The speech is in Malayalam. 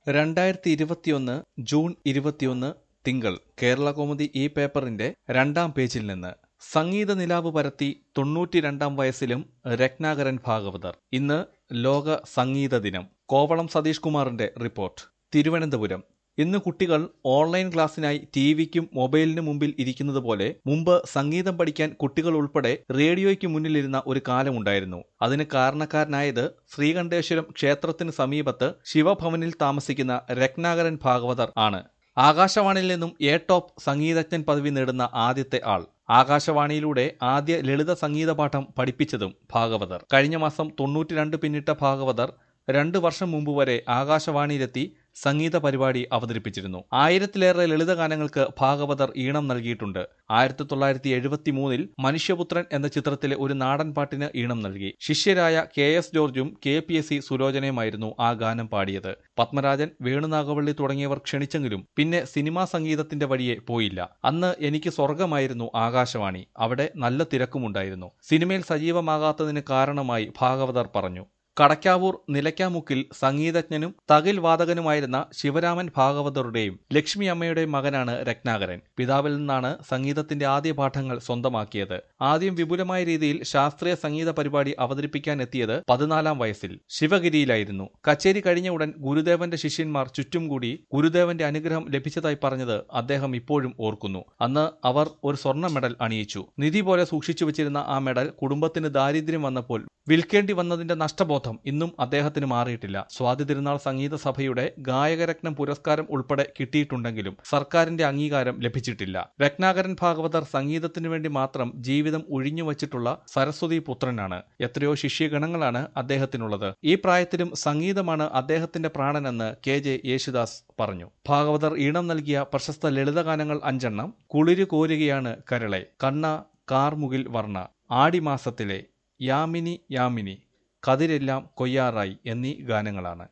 രണ്ടായിരത്തി ഇരുപത്തിയൊന്ന് ജൂൺ ഇരുപത്തിയൊന്ന് തിങ്കൾ കേരള കൗമുദി ഈ പേപ്പറിന്റെ രണ്ടാം പേജിൽ നിന്ന് സംഗീത നിലാവ് പരത്തി തൊണ്ണൂറ്റിരണ്ടാം വയസ്സിലും രത്നാകരൻ ഭാഗവതർ ഇന്ന് ലോക സംഗീത ദിനം കോവളം സതീഷ് കുമാറിന്റെ റിപ്പോർട്ട് തിരുവനന്തപുരം ഇന്ന് കുട്ടികൾ ഓൺലൈൻ ക്ലാസ്സിനായി ടി വിക്കും മൊബൈലിന് മുമ്പിൽ ഇരിക്കുന്നത് പോലെ മുമ്പ് സംഗീതം പഠിക്കാൻ കുട്ടികൾ ഉൾപ്പെടെ റേഡിയോയ്ക്ക് മുന്നിലിരുന്ന ഒരു കാലമുണ്ടായിരുന്നു അതിന് കാരണക്കാരനായത് ശ്രീകണ്ഠേശ്വരം ക്ഷേത്രത്തിന് സമീപത്ത് ശിവഭവനിൽ താമസിക്കുന്ന രത്നാകരൻ ഭാഗവതർ ആണ് ആകാശവാണിയിൽ നിന്നും എ ടോപ്പ് സംഗീതജ്ഞൻ പദവി നേടുന്ന ആദ്യത്തെ ആൾ ആകാശവാണിയിലൂടെ ആദ്യ ലളിത സംഗീത പാഠം പഠിപ്പിച്ചതും ഭാഗവതർ കഴിഞ്ഞ മാസം തൊണ്ണൂറ്റിരണ്ട് പിന്നിട്ട ഭാഗവതർ രണ്ടു വർഷം മുമ്പ് വരെ ആകാശവാണിയിലെത്തി സംഗീത പരിപാടി അവതരിപ്പിച്ചിരുന്നു ആയിരത്തിലേറെ ലളിതഗാനങ്ങൾക്ക് ഭാഗവതർ ഈണം നൽകിയിട്ടുണ്ട് ആയിരത്തി തൊള്ളായിരത്തി എഴുപത്തി മൂന്നിൽ മനുഷ്യപുത്രൻ എന്ന ചിത്രത്തിലെ ഒരു നാടൻ പാട്ടിന് ഈണം നൽകി ശിഷ്യരായ കെ എസ് ജോർജും കെ പി എസ് സി സുലോചനയുമായിരുന്നു ആ ഗാനം പാടിയത് പത്മരാജൻ വേണുനാഗവള്ളി തുടങ്ങിയവർ ക്ഷണിച്ചെങ്കിലും പിന്നെ സിനിമാ സംഗീതത്തിന്റെ വഴിയെ പോയില്ല അന്ന് എനിക്ക് സ്വർഗമായിരുന്നു ആകാശവാണി അവിടെ നല്ല തിരക്കുമുണ്ടായിരുന്നു സിനിമയിൽ സജീവമാകാത്തതിന് കാരണമായി ഭാഗവതർ പറഞ്ഞു കടക്കാവൂർ നിലയ്ക്കാമുക്കിൽ സംഗീതജ്ഞനും തകിൽ വാദകനുമായിരുന്ന ശിവരാമൻ ഭാഗവതറുടെയും ലക്ഷ്മി അമ്മയുടെയും മകനാണ് രത്നാകരൻ പിതാവിൽ നിന്നാണ് സംഗീതത്തിന്റെ ആദ്യ പാഠങ്ങൾ സ്വന്തമാക്കിയത് ആദ്യം വിപുലമായ രീതിയിൽ ശാസ്ത്രീയ സംഗീത പരിപാടി അവതരിപ്പിക്കാൻ എത്തിയത് പതിനാലാം വയസ്സിൽ ശിവഗിരിയിലായിരുന്നു കച്ചേരി കഴിഞ്ഞ ഉടൻ ഗുരുദേവന്റെ ശിഷ്യന്മാർ ചുറ്റും കൂടി ഗുരുദേവന്റെ അനുഗ്രഹം ലഭിച്ചതായി പറഞ്ഞത് അദ്ദേഹം ഇപ്പോഴും ഓർക്കുന്നു അന്ന് അവർ ഒരു സ്വർണ്ണ മെഡൽ അണിയിച്ചു നിധി പോലെ സൂക്ഷിച്ചു വെച്ചിരുന്ന ആ മെഡൽ കുടുംബത്തിന് ദാരിദ്ര്യം വന്നപ്പോൾ വിൽക്കേണ്ടി വന്നതിന്റെ നഷ്ടബോധം ഇന്നും അദ്ദേഹത്തിന് മാറിയിട്ടില്ല സ്വാതി തിരുനാൾ സംഗീത സഭയുടെ ഗായകരത്നം പുരസ്കാരം ഉൾപ്പെടെ കിട്ടിയിട്ടുണ്ടെങ്കിലും സർക്കാരിന്റെ അംഗീകാരം ലഭിച്ചിട്ടില്ല രത്നാകരൻ ഭാഗവതർ സംഗീതത്തിനു വേണ്ടി മാത്രം ജീവിതം ഒഴിഞ്ഞു വച്ചിട്ടുള്ള സരസ്വതി പുത്രനാണ് എത്രയോ ശിഷ്യഗണങ്ങളാണ് അദ്ദേഹത്തിനുള്ളത് ഈ പ്രായത്തിലും സംഗീതമാണ് അദ്ദേഹത്തിന്റെ പ്രാണനെന്ന് കെ ജെ യേശുദാസ് പറഞ്ഞു ഭാഗവതർ ഈണം നൽകിയ പ്രശസ്ത ലളിതഗാനങ്ങൾ അഞ്ചെണ്ണം കുളിരു കോരുകയാണ് കരളെ കണ്ണ കാർമുകിൽ വർണ്ണ ആടിമാസത്തിലെ യാമിനി യാമിനി കതിരെല്ലാം കൊയ്യാറായി എന്നീ ഗാനങ്ങളാണ്